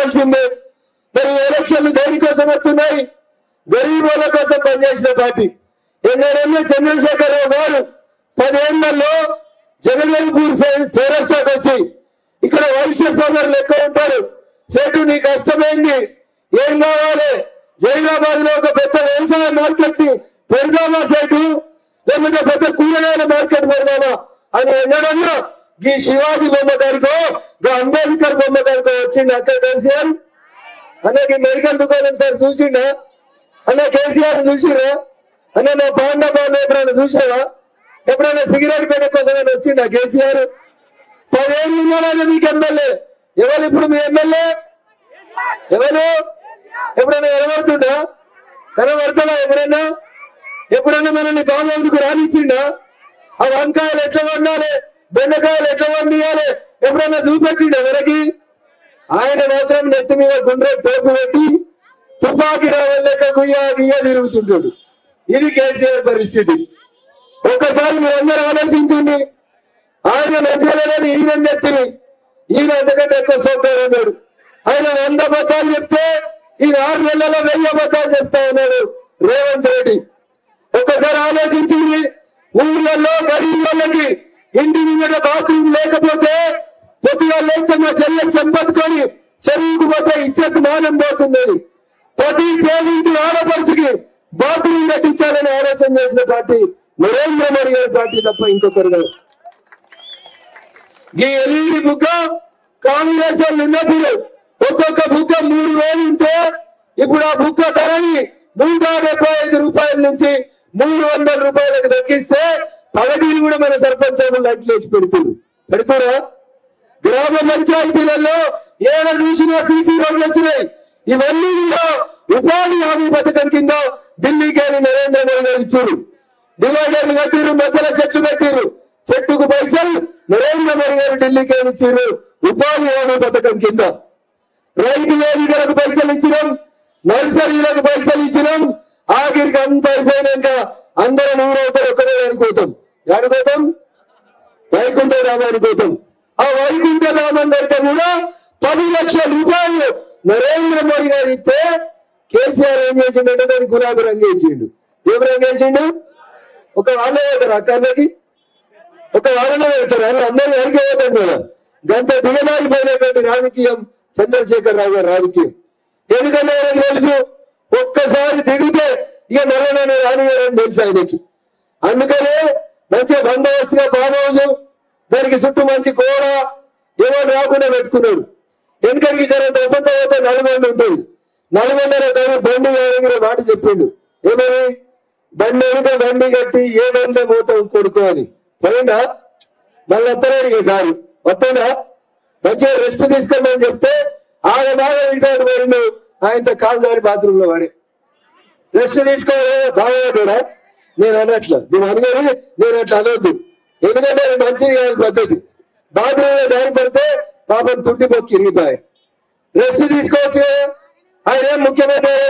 తెలిసిందే మరి ఈ ఎలక్షన్లు దేనికోసం వస్తున్నాయి గరీబుల కోసం పనిచేసిన పార్టీ ఎన్నడన్నా చంద్రశేఖరరావు గారు పదేళ్లలో జగన్మోహన్పూర్ చేరస్తాకు వచ్చి ఇక్కడ వైశ్య సోదరులు ఎక్కువ ఉంటారు సెటు నీ కష్టమైంది ఏం కావాలి జైరాబాద్ లో ఒక పెద్ద వ్యవసాయ మార్కెట్ ని పెడదామా సెటు లేకపోతే పెద్ద కూరగాయల మార్కెట్ పెడదామా అని ఎన్నడన్నా ఈ శివాజీ బొమ్మ కాడికో గా అంబేద్కర్ బొమ్మ కాడికో వచ్చింది అక్క కేసీఆర్ అన్నకి మెడికల్ దుకాణం సార్ చూసిండా అన్న కేసీఆర్ చూసిరా అన్న నా పాండా బాండ ఎప్పుడైనా చూసావా ఎప్పుడైనా సిగరెట్ పెట్టే కోసం వచ్చిండా కేసీఆర్ పదేళ్ళు ఉన్నాడు మీకు ఎమ్మెల్యే ఎవరు ఇప్పుడు మీ ఎమ్మెల్యే ఎవరు ఎప్పుడైనా ఎడబడుతుండా కనబడతాడా ఎప్పుడైనా ఎప్పుడైనా మనల్ని కాంగ్రెస్కు రానిచ్చిండా ఆ వంకాయలు ఎట్లా వండాలి బెండకాయలు ఎట్లా వండియాలి ఎప్పుడైనా చూపెట్టిండా ఎవరికి ఆయన మాత్రం నెత్తి మీద గుండ్రె తోపు పెట్టి తుపాకీ రావల్ లెక్క గుయ్య గియ్య తిరుగుతుంటాడు ఇది కేసీఆర్ పరిస్థితి ఒక్కసారి మీరందరూ ఆలోచించండి ఆయన మంచిగానే ఈయన నెత్తిని ఈయన అంతకంటే ఎక్కువ సోకారు అన్నాడు ఆయన వంద అబద్ధాలు చెప్తే ఈయన ఆరు నెలల వెయ్యి అబద్ధాలు చెప్తా ఉన్నాడు రేవంత్ రెడ్డి ఒక్కసారి ఆలోచించింది ఊళ్ళల్లో గరీబులకి ఇంటి నిండా బాత్రూమ్ లేకపోతే పొద్దుగా లేకపోతే మా చెల్లె చెంపట్టుకొని చెరువుకు పోతే ఇచ్చేది మానం పోతుందని ప్రతి పేదింటి ఆడపడుచుకి బాత్రూమ్ కట్టించాలని ఆలోచన చేసిన పార్టీ నరేంద్ర మోడీ గారి పార్టీ తప్ప ఇంకొకరు కాదు ఈ ఎల్ఈడి బుక్క కాంగ్రెస్ వాళ్ళు ఉన్నప్పుడు ఒక్కొక్క బుక్క మూడు వేలు ఉంటే ఇప్పుడు ఆ బుక్క ధరని నూట డెబ్బై ఐదు రూపాయల నుంచి మూడు వందల రూపాయలకు తగ్గిస్తే పగటిని కూడా మన సర్పంచ్ సభ్యులు లైట్లు వేసి పెడుతున్నారు పెడుతురా గ్రామ పంచాయతీలలో ఏడ చూసినా సీసీ రోడ్లు వచ్చినాయి ఇవన్నీ కూడా ఉపాధి హామీ పథకం కింద ఢిల్లీకి వెళ్ళి నరేంద్ర మోడీ గారు ఇచ్చారు డివైడర్లు కట్టిరు మధ్యలో చెట్లు పెట్టిరు చెట్టుకు పైసలు నరేంద్ర మోడీ గారు ఢిల్లీకి వెళ్ళి ఇచ్చారు ఉపాధి హామీ పథకం కింద రైతు వేదికలకు పైసలు ఇచ్చినాం నర్సరీలకు పైసలు ఇచ్చినాం ఆఖరికి అంత అయిపోయినాక అందరం ఊరవుతారు ఒక్కడే అనుకోతాం అనుకోతాం వైకుంఠ రామాన్ని కోసం ఆ వైకుంఠ రామన్ దగ్గర కూడా పది లక్షల రూపాయలు నరేంద్ర మోడీ గారు ఇస్తే కేసీఆర్ ఏం చేసిండంటే దానికి గులాబీ రంగు వేసిండు ఏం రంగు వేసిండు ఒక వాళ్ళే పెడతారు అక్కడికి ఒక వాళ్ళనే పెడతారు అని అందరూ వెనక వేయటం కదా గంట దిగలాగిపోయినటువంటి రాజకీయం చంద్రశేఖర్ రావు గారి రాజకీయం ఎందుకంటే ఆయనకు తెలుసు ఒక్కసారి దిగితే ఇక నల్లనే రానియారని తెలుసు ఆయనకి అందుకనే మంచిగా బందోబస్తుగా ఫామ్ హౌస్ దానికి చుట్టూ మంచి గోడ ఎవరు రాకుండా పెట్టుకున్నాడు వెనకడికి జర వసంత పోతే నల్గొండ ఉంటుంది నల్గొండలో కానీ బండి దగ్గర మాట చెప్పిండు ఏమని బండి వెనుక బండి కట్టి ఏ బండి పోతాం కొడుకు అని పోయిందా మళ్ళీ వస్తాడు ఇక సారి వస్తాడా మంచిగా రెస్ట్ తీసుకోమని చెప్తే ఆయన బాగా ఇంటాడు పోయిండు ఆయనతో కాలు జారి బాత్రూమ్ లో వాడే రెస్ట్ తీసుకోవాలి కావాలడా నేను అనట్ల నువ్వు అనగానే నేను అట్లా అనొద్దు ఎందుకంటే అది మంచిది కాదు పద్ధతి బాత్రూమ్ లో దారి పడితే పాపం తుట్టి పొక్కి ఇరిగిపోయి రెస్ట్ తీసుకోవచ్చు కదా ఆయన ఏం ముఖ్యమంత్రి